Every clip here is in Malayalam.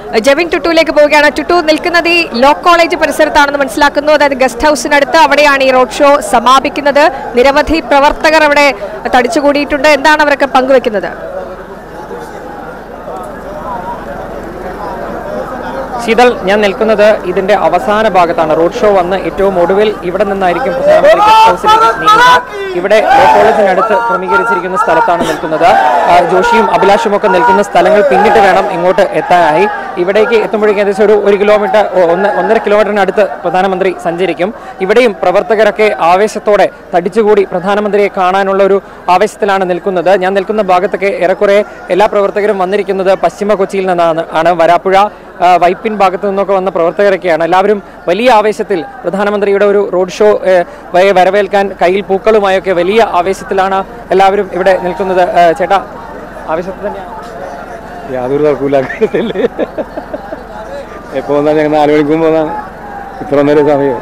ജെവിൻ ടുട്ടുവിലേക്ക് പോവുകയാണ് ടുട്ടു നിൽക്കുന്നത് ഈ ലോ കോളേജ് പരിസരത്താണെന്ന് മനസ്സിലാക്കുന്നു അതായത് ഗസ്റ്റ് ഹൗസിനടുത്ത് അവിടെയാണ് ഈ റോഡ് ഷോ സമാപിക്കുന്നത് നിരവധി പ്രവർത്തകർ അവിടെ തടിച്ചുകൂടിയിട്ടുണ്ട് എന്താണ് അവരൊക്കെ പങ്കുവെക്കുന്നത് ശീതൾ ഞാൻ നിൽക്കുന്നത് ഇതിന്റെ അവസാന ഭാഗത്താണ് റോഡ് ഷോ വന്ന് ഏറ്റവും ഒടുവിൽ ഇവിടെ നിന്നായിരിക്കും പ്രധാനമന്ത്രി ഗസ്റ്റ് ഹൗസിൽ നീങ്ങുക ഇവിടെ ലോ കോളേജിനടുത്ത് ക്രമീകരിച്ചിരിക്കുന്ന സ്ഥലത്താണ് നിൽക്കുന്നത് ആ, ജോഷിയും അഭിലാഷും ഒക്കെ നിൽക്കുന്ന സ്ഥലങ്ങൾ പിന്നിട്ട് വേണം ഇങ്ങോട്ട് എത്താനായി ഇവിടേക്ക് എത്തുമ്പോഴേക്കും ഏകദേശം ഒരു ഒരു കിലോമീറ്റർ ഒ- ഒന്ന് ഒന്നര കിലോമീറ്ററിനടുത്ത് പ്രധാനമന്ത്രി സഞ്ചരിക്കും ഇവിടെയും പ്രവർത്തകരൊക്കെ ആവേശത്തോടെ തടിച്ചുകൂടി പ്രധാനമന്ത്രിയെ കാണാനുള്ള ഒരു ആവേശത്തിലാണ് നിൽക്കുന്നത് ഞാൻ നിൽക്കുന്ന ഭാഗത്തൊക്കെ ഏറെക്കുറെ എല്ലാ പ്രവർത്തകരും വന്നിരിക്കുന്നത് പശ്ചിമ കൊച്ചിയിൽ നിന്നാണ് ആണ് വരാപ്പുഴ ആ, വൈപ്പിൻ ഭാഗത്തു നിന്നൊക്കെ വന്ന പ്രവർത്തകരൊക്കെയാണ് എല്ലാവരും വലിയ ആവേശത്തിൽ പ്രധാനമന്ത്രിയുടെ ഒരു റോഡ് ഷോ ഏ, വയെ വരവേൽക്കാൻ കയ്യിൽ പൂക്കളുമായൊക്കെ വലിയ ആവേശത്തിലാണ് എല്ലാവരും ഇവിടെ നിൽക്കുന്നത് ഏ, ചേട്ടാ ആവേശത്തിൽ തന്നെയാണ് യാതൊരു തർക്കമില്ല കാര്യത്തില് എപ്പോ വന്നാൽ ഞങ്ങൾ നാല് മണിക്കും പോന്നാണ് ഇത്ര നേരം സമയം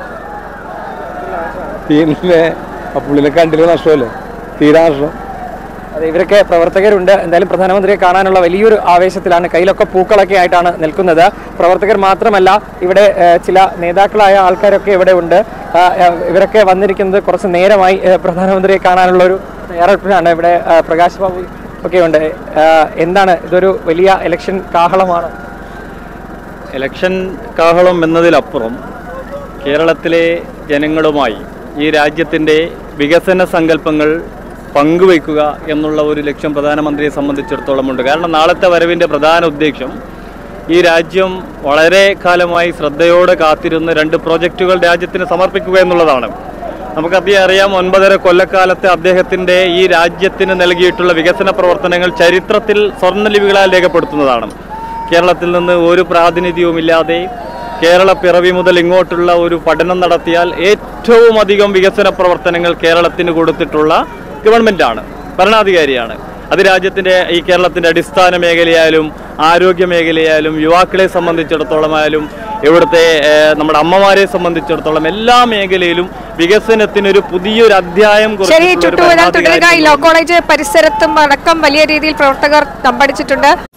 പിന്നെ ആ പുള്ളിനെ കണ്ടില്ല നഷ്ടമല്ലേ തീരാ നഷ്ടം അതെ ഇവരൊക്കെ പ്രവർത്തകരുണ്ട് എന്തായാലും പ്രധാനമന്ത്രിയെ കാണാനുള്ള വലിയൊരു ആവേശത്തിലാണ് കയ്യിലൊക്കെ പൂക്കളൊക്കെ ആയിട്ടാണ് നിൽക്കുന്നത് പ്രവർത്തകർ മാത്രമല്ല ഇവിടെ ഏഹ്, ചില നേതാക്കളായ ആൾക്കാരൊക്കെ ഇവിടെ ഉണ്ട് ആ, ഏഹ്, ഇവരൊക്കെ വന്നിരിക്കുന്നത് കുറച്ച് നേരമായി ഏഹ്, പ്രധാനമന്ത്രിയെ കാണാനുള്ള ഒരു തയ്യാറെടുപ്പിലാണ് ഇവിടെ ഏഹ്, പ്രകാശ് ബാബു ഒക്കെ ഉണ്ട് ഏഹ്, എന്താണ് ഇതൊരു വലിയ ഇലക്ഷൻ കാഹളമാണ് ഇലക്ഷൻ കാഹളം എന്നതിലപ്പുറം കേരളത്തിലെ ജനങ്ങളുമായി ഈ രാജ്യത്തിൻ്റെ വികസന സങ്കല്പങ്ങൾ പങ്കുവയ്ക്കുക എന്നുള്ള ഒരു ലക്ഷ്യം പ്രധാനമന്ത്രിയെ സംബന്ധിച്ചിടത്തോളം ഉണ്ട് കാരണം നാളത്തെ വരവിൻ്റെ പ്രധാന ഉദ്ദേശം ഈ രാജ്യം വളരെ കാലമായി ശ്രദ്ധയോടെ കാത്തിരുന്ന രണ്ട് പ്രോജക്റ്റുകൾ രാജ്യത്തിന് സമർപ്പിക്കുക എന്നുള്ളതാണ് നമുക്കധികം അറിയാം ഒൻപതര കൊല്ലക്കാലത്തെ അദ്ദേഹത്തിൻ്റെ ഈ രാജ്യത്തിന് നൽകിയിട്ടുള്ള വികസന പ്രവർത്തനങ്ങൾ ചരിത്രത്തിൽ സ്വർണ്ണലിപികളാൽ രേഖപ്പെടുത്തുന്നതാണ് കേരളത്തിൽ നിന്ന് ഒരു പ്രാതിനിധ്യവുമില്ലാതെ കേരള പിറവി മുതൽ ഇങ്ങോട്ടുള്ള ഒരു പഠനം നടത്തിയാൽ ഏറ്റവും അധികം വികസന പ്രവർത്തനങ്ങൾ കേരളത്തിന് കൊടുത്തിട്ടുള്ള ഗവൺമെൻറ്റാണ് ഭരണാധികാരിയാണ് അത് രാജ്യത്തിൻ്റെ ഈ കേരളത്തിൻ്റെ അടിസ്ഥാന മേഖലയായാലും ആരോഗ്യ മേഖലയായാലും യുവാക്കളെ സംബന്ധിച്ചിടത്തോളമായാലും ഇവിടുത്തെ ഏഹ്, നമ്മുടെ അമ്മമാരെ സംബന്ധിച്ചിടത്തോളം എല്ലാ മേഖലയിലും വികസനത്തിനൊരു പുതിയൊരു അധ്യായം ശരി കുറിച്ചിട്ടുള്ള ഒരു ചുട്ടു ഏതാണ്ട് തുടരുക ഈ ലോ ഭരണാധികാരി കോളേജ് പരിസരത്തും അടക്കം വലിയ രീതിയിൽ പ്രവർത്തകർ തമ്പടിച്ചിട്ടുണ്ട്